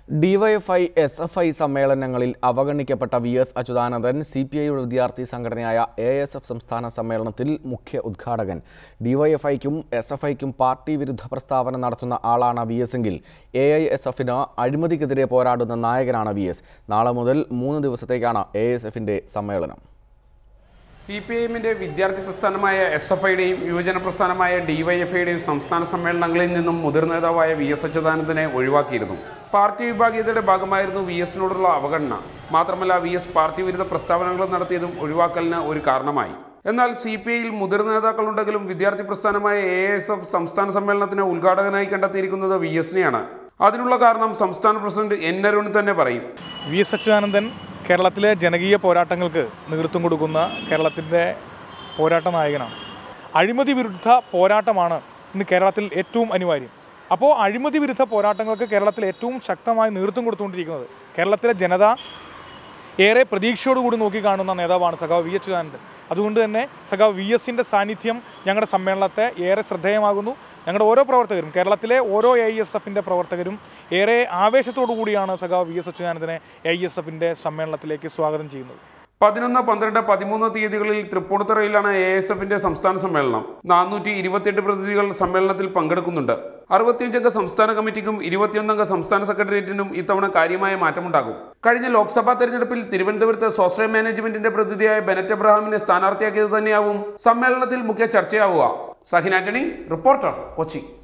DYFI S F I സമ്മേളനങ്ങളിൽ അവഗണിക്കപ്പെട്ട V S Achuthanandan C P ഐയുടെ വിദ്യാർത്ഥി സംഘടനയായ എ എസ് എഫ് സംസ്ഥാന സമ്മേളനത്തിൽ മുഖ്യ ഉദ്ഘാടകൻ ഡിവൈഎഫ്ഐക്കും എസ് എഫ് ഐക്കും പാർട്ടി വിരുദ്ധ പ്രസ്താവന നടത്തുന്ന ആളാണ് വി എസ് എങ്കിൽ എ ഐ എസ് എഫിന് അഴിമതിക്കെതിരെ പോരാടുന്ന നായകനാണ് വി എസ് നാളെ മുതൽ മൂന്ന് ദിവസത്തേക്കാണ് എ എസ് എഫിന്റെ സമ്മേളനം സി പി ഐ എമ്മിൻ്റെ വിദ്യാർത്ഥി പ്രസ്ഥാനമായ എസ് എഫ് ഐയുടെയും യുവജന പ്രസ്ഥാനമായ ഡിവൈഎഫ്ഐയുടെയും സംസ്ഥാന സമ്മേളനങ്ങളിൽ നിന്നും മുതിർന്ന നേതാവായ വി എസ് അച്യുതാനന്ദനെ ഒഴിവാക്കിയിരുന്നു പാർട്ടി വിഭാഗീയതയുടെ ഭാഗമായിരുന്നു വി എസിനോടുള്ള അവഗണന മാത്രമല്ല വി എസ് പാർട്ടി വിരുദ്ധ പ്രസ്താവനകൾ നടത്തിയതും ഒഴിവാക്കലിന് ഒരു കാരണമായി എന്നാൽ സി പി ഐയിൽ മുതിർന്ന നേതാക്കളുണ്ടെങ്കിലും വിദ്യാർത്ഥി പ്രസ്ഥാനമായ എ എസ് എഫ് സംസ്ഥാന സമ്മേളനത്തിന് ഉദ്ഘാടകനായി കണ്ടെത്തിയിരിക്കുന്നത് വി എസിനെയാണ് അതിനുള്ള കാരണം സംസ്ഥാന പ്രസിഡന്റ് എൻ അരുൺ തന്നെ പറയും വി എസ് അച്യുതാനന്ദൻ കേരളത്തിലെ ജനകീയ പോരാട്ടങ്ങൾക്ക് നേതൃത്വം കൊടുക്കുന്ന കേരളത്തിൻ്റെ പോരാട്ട നായകനാണ് അഴിമതി വിരുദ്ധ പോരാട്ടമാണ് ഇന്ന് കേരളത്തിൽ ഏറ്റവും അനിവാര്യം അപ്പോൾ അഴിമതി വിരുദ്ധ പോരാട്ടങ്ങൾക്ക് കേരളത്തിൽ ഏറ്റവും ശക്തമായി നേതൃത്വം കൊടുത്തുകൊണ്ടിരിക്കുന്നത് കേരളത്തിലെ ജനത ഏറെ പ്രതീക്ഷയോടുകൂടി നോക്കിക്കാണുന്ന നേതാവാണ് സഖാവ് വി അച്യുതാനന്ദൻ അതുകൊണ്ട് തന്നെ സഖാവ് വി എസിൻ്റെ സാന്നിധ്യം ഞങ്ങളുടെ സമ്മേളനത്തെ ഏറെ ശ്രദ്ധേയമാകുന്നു ഞങ്ങളുടെ ഓരോ പ്രവർത്തകരും കേരളത്തിലെ ഓരോ എ ഐ എസ് എഫിൻ്റെ പ്രവർത്തകരും ഏറെ ആവേശത്തോടു കൂടിയാണ് സഖാവ് വി എസ് അച്യുതാനന്ദനെ എ ഐ എസ് എഫിൻ്റെ സമ്മേളനത്തിലേക്ക് സ്വാഗതം ചെയ്യുന്നത് പതിനൊന്ന് പന്ത്രണ്ട് പതിമൂന്ന് തീയതികളിൽ തൃപ്പൂണിത്തുറയിലാണ് എ എസ് എഫിന്റെ സംസ്ഥാന സമ്മേളനം നാനൂറ്റി ഇരുപത്തിയെട്ട് പ്രതിനിധികൾ സമ്മേളനത്തിൽ പങ്കെടുക്കുന്നുണ്ട് അറുപത്തിയഞ്ചംഗ സംസ്ഥാന കമ്മിറ്റിക്കും ഇരുപത്തിയൊന്നംഗ സംസ്ഥാന സെക്രട്ടേറിയറ്റിനും ഇത്തവണ കാര്യമായ മാറ്റമുണ്ടാകും കഴിഞ്ഞ ലോക്സഭാ തെരഞ്ഞെടുപ്പിൽ തിരുവനന്തപുരത്ത് സ്വാശ്രയ മാനേജ്മെന്റിന്റെ പ്രതിനിധിയായ ബെനറ്റ് എബ്രഹാമിനെ സ്ഥാനാർത്ഥിയാക്കിയത് തന്നെയാവും സമ്മേളനത്തിൽ മുഖ്യ ചർച്ചയാവുക സഹിൻ ആന്റണി റിപ്പോർട്ടർ കൊച്ചി